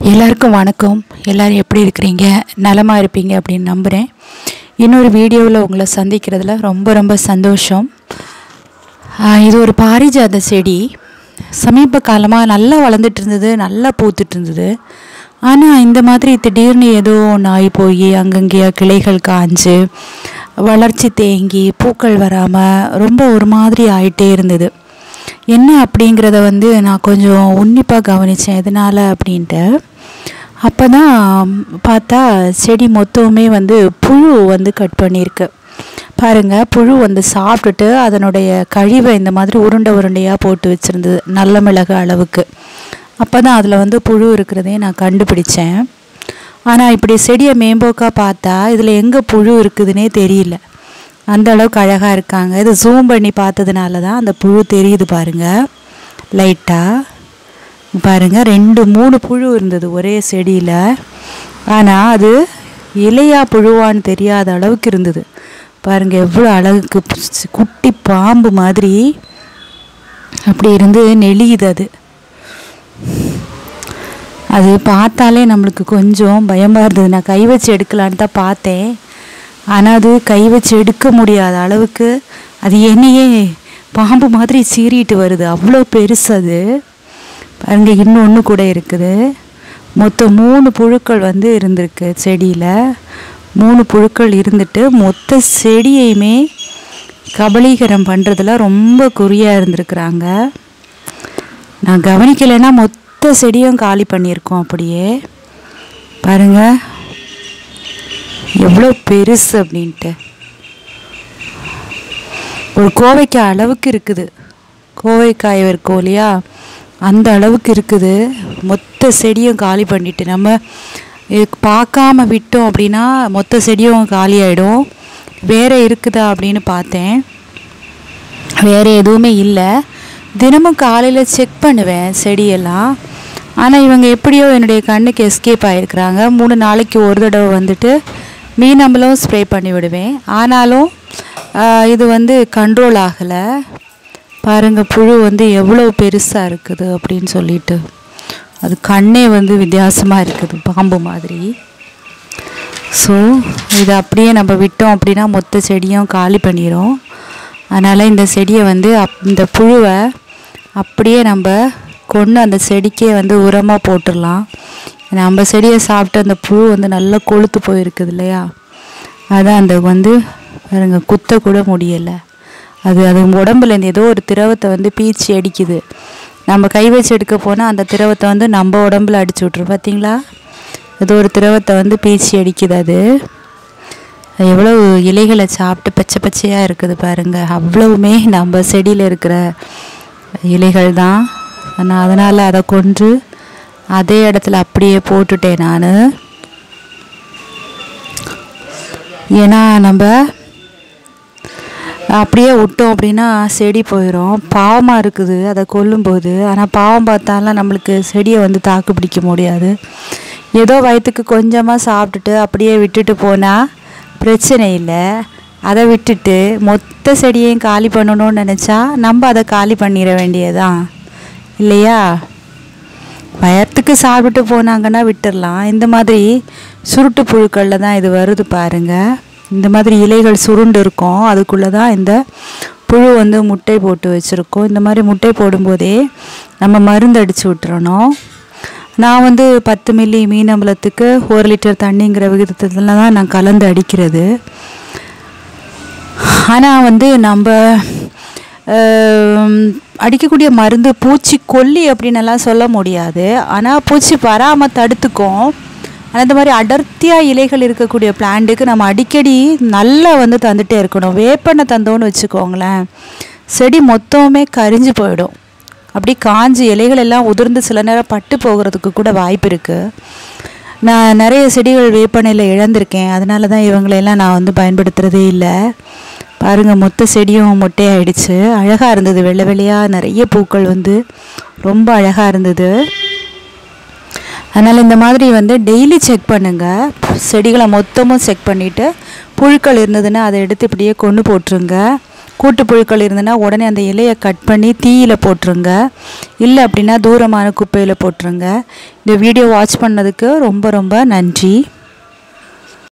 எல்லாருக்கும் வணக்கம் எல்லோரும் எப்படி இருக்கிறீங்க நலமாக இருப்பீங்க அப்படின்னு நம்புகிறேன் இன்னொரு வீடியோவில் உங்களை சந்திக்கிறதுல ரொம்ப ரொம்ப சந்தோஷம் ஆஹ் இது ஒரு பாரிஜாத செடி சமீப காலமாக நல்லா வளர்ந்துட்டு இருந்தது நல்லா பூத்துட்டு இருந்தது ஆனால் இந்த மாதிரி திடீர்னு ஏதோ ஒன்று ஆகி போய் அங்கங்கேயா கிளைகள் காஞ்சு வளர்ச்சி தேங்கி பூக்கள் வராமல் ரொம்ப ஒரு மாதிரி ஆயிட்டே இருந்தது என்ன அப்படிங்கிறத வந்து நான் கொஞ்சம் உன்னிப்பாக கவனித்தேன் எதனால் அப்படின்ட்டு அப்போ தான் பார்த்தா செடி மொத்தமுமே வந்து புழு வந்து கட் பண்ணியிருக்கு பாருங்கள் புழு வந்து சாப்பிட்டுட்டு அதனுடைய கழிவை இந்த மாதிரி உருண்டை உருண்டையாக போட்டு வச்சுருந்தது நல்ல மிளகு அளவுக்கு அப்போ தான் அதில் வந்து புழு இருக்கிறதே நான் கண்டுபிடிச்சேன் ஆனால் இப்படி செடியை மேம்போக்காக பார்த்தா இதில் எங்கே புழு இருக்குதுன்னே தெரியல அந்த அளவுக்கு அழகாக இருக்காங்க இது ஜூம் பண்ணி பார்த்ததுனால தான் அந்த புழு தெரியுது பாருங்கள் லைட்டாக பாருங்கள் ரெண்டு மூணு புழு இருந்தது ஒரே செடியில் ஆனால் அது இலையா புழுவான்னு தெரியாத அளவுக்கு இருந்தது பாருங்கள் எவ்வளோ அழகுக்கு சி- குட்டி பாம்பு மாதிரி அப்படி இருந்து நெளியுது அது அது பார்த்தாலே நம்மளுக்கு கொஞ்சம் பயமாக இருந்தது நான் கை வச்சு எடுக்கலான்னு தான் பார்த்தேன் ஆனால் அது கை வச்சு எடுக்க முடியாத அளவுக்கு அது என்னையே பாம்பு மாதிரி சீறிட்டு வருது அவ்வளோ பெருசு அது பாருங்க இன்னொன்று கூட இருக்குது மொத்தம் மூணு புழுக்கள் வந்து இருந்திருக்கு செடியில் மூணு புழுக்கள் இருந்துட்டு மொத்த செடியையுமே கபலீகரம் பண்ணுறதுல ரொம்ப குறியாக இருந்திருக்கிறாங்க நான் கவனிக்கலைன்னா மொத்த செடியும் காலி பண்ணியிருக்கோம் அப்படியே பாருங்க எவ்வளோ பெருசு அப்படின்ட்டு ஒரு கோவைக்காய் அளவுக்கு இருக்குது கோவைக்காய் இருக்கும் இல்லையா அந்த அளவுக்கு இருக்குது மொத்த செடியும் காலி பண்ணிட்டு நம்ம இது பார்க்காம விட்டோம் அப்படின்னா மொத்த செடியும் காலி ஆகிடும் வேறு இருக்குதா அப்படின்னு பார்த்தேன் வேறு எதுவுமே இல்லை தினமும் காலையில் செக் பண்ணுவேன் செடியெல்லாம் ஆனால் இவங்க எப்படியோ என்னுடைய கண்ணுக்கு எஸ்கேப் ஆகிருக்கிறாங்க மூணு நாளைக்கு ஒரு தடவை வந்துட்டு மீனம்பலம் ஸ்ப்ரே பண்ணி விடுவேன் ஆனாலும் ஆஹ், இது வந்து கண்ட்ரோல் ஆகலை பாருங்கள் புழு வந்து எவ்வளோ பெருசாக இருக்குது அப்படின்னு சொல்லிட்டு அது கண்ணே வந்து வித்தியாசமாக இருக்குது பாம்பு மாதிரி ஸோ இதை அப்படியே நம்ம விட்டோம் அப்படின்னா மொத்த செடியும் காலி பண்ணிடும் அதனால் இந்த செடியை வந்து அப் இந்த புழுவை அப்படியே நம்ம கொண்டு அந்த செடிக்கே வந்து உரமாக போட்டுடலாம் நம்ம செடியை சாப்பிட்டு அந்த புழு வந்து நல்லா கொழுத்து போயிருக்குது இல்லையா அதான் அந்த வந்து பாருங்க குத்த கூட முடியலை அது அது உடம்புல இருந்து ஏதோ ஒரு திரவத்தை வந்து பீச்சி அடிக்குது நம்ம கை வச்சு எடுக்க போனால் அந்த திரவத்தை வந்து நம்ம உடம்புல அடிச்சு விட்ரும் பார்த்தீங்களா ஏதோ ஒரு திரவத்தை வந்து பீச்சி அடிக்குது அது அது எவ்வளோ இலைகளை சாப்பிட்டு பச்சை பச்சையாக இருக்குது பாருங்க அவ்வளவுமே நம்ம செடியில் இருக்கிற இலைகள் தான் நான் அதனால் அதை கொன்று அதே இடத்துல அப்படியே போட்டுட்டேன் நான் ஏன்னா நம்ம அப்படியே விட்டோம் அப்படின்னா செடி போயிடும் பாவமாக இருக்குது அதை கொல்லும்போது ஆனால் பாவம் பார்த்தாலாம் நம்மளுக்கு செடியை வந்து தாக்கு பிடிக்க முடியாது ஏதோ வயிற்றுக்கு கொஞ்சமாக சாப்பிட்டுட்டு அப்படியே விட்டுட்டு போனால் பிரச்சனை இல்லை அதை விட்டுட்டு மொத்த செடியையும் காலி பண்ணணும்னு நினச்சா நம்ம அதை காலி பண்ணிட வேண்டியதான் இல்லையா வயத்துக்கு சாப்பிட்டு போனாங்கன்னா விட்டுடலாம் இந்த மாதிரி சுருட்டு புழுக்களில் தான் இது வருது பாருங்க இந்த மாதிரி இலைகள் சுருண்டு இருக்கும் அதுக்குள்ளே தான் இந்த புழு வந்து முட்டை போட்டு வச்சுருக்கோம் இந்த மாதிரி முட்டை போடும்போதே நம்ம மருந்து அடித்து விட்டுறணும் நான் வந்து பத்து மில்லி மீன் அம்பலத்துக்கு ஒரு லிட்டர் தண்ணிங்கிற விகிதத்தில் தான் நான் கலந்து அடிக்கிறது ஆனால் வந்து நம்ம ஆம், அடிக்கக்கூடிய மருந்து பூச்சி கொல்லி அப்படின்னெல்லாம் சொல்ல முடியாது ஆனால் பூச்சி வராமல் தடுத்துக்கும் ஆனால் இந்த மாதிரி அடர்த்தியாக இலைகள் இருக்கக்கூடிய பிளான்ட்டுக்கு நம்ம அடிக்கடி நல்லா வந்து தந்துட்டே இருக்கணும் வேப்பெண்ணெய் தந்தோன்னு வச்சுக்கோங்களேன் செடி மொத்தமுமே கரிஞ்சு போயிடும் அப்படி காஞ்சு இலைகள் எல்லாம் உதிர்ந்து சில நேரம் பட்டு போகிறதுக்கு கூட வாய்ப்பு இருக்குது நான் நிறைய செடிகள் வேப்பெண்ணெயில் இழந்திருக்கேன் அதனால தான் இவங்களையெல்லாம் நான் வந்து பயன்படுத்துகிறதே இல்லை பாருங்கள் மொத்த செடியும் மொட்டையாயிடுச்சு அழகாக இருந்தது வெள்ளை வெள்ளையாக நிறைய பூக்கள் வந்து ரொம்ப அழகாக இருந்தது அதனால் இந்த மாதிரி வந்து டெய்லி செக் பண்ணுங்கள் செடிகளை மொத்தமும் செக் பண்ணிவிட்டு புழுக்கள் இருந்ததுன்னா அதை எடுத்து இப்படியே கொண்டு போட்டுருங்க கூட்டுப்புழுக்கள் இருந்ததுன்னா உடனே அந்த இலையை கட் பண்ணி தீயில் போட்டுருங்க இல்லை அப்படின்னா தூரமான குப்பையில் போட்டுருங்க இந்த வீடியோ வாட்ச் பண்ணதுக்கு ரொம்ப ரொம்ப நன்றி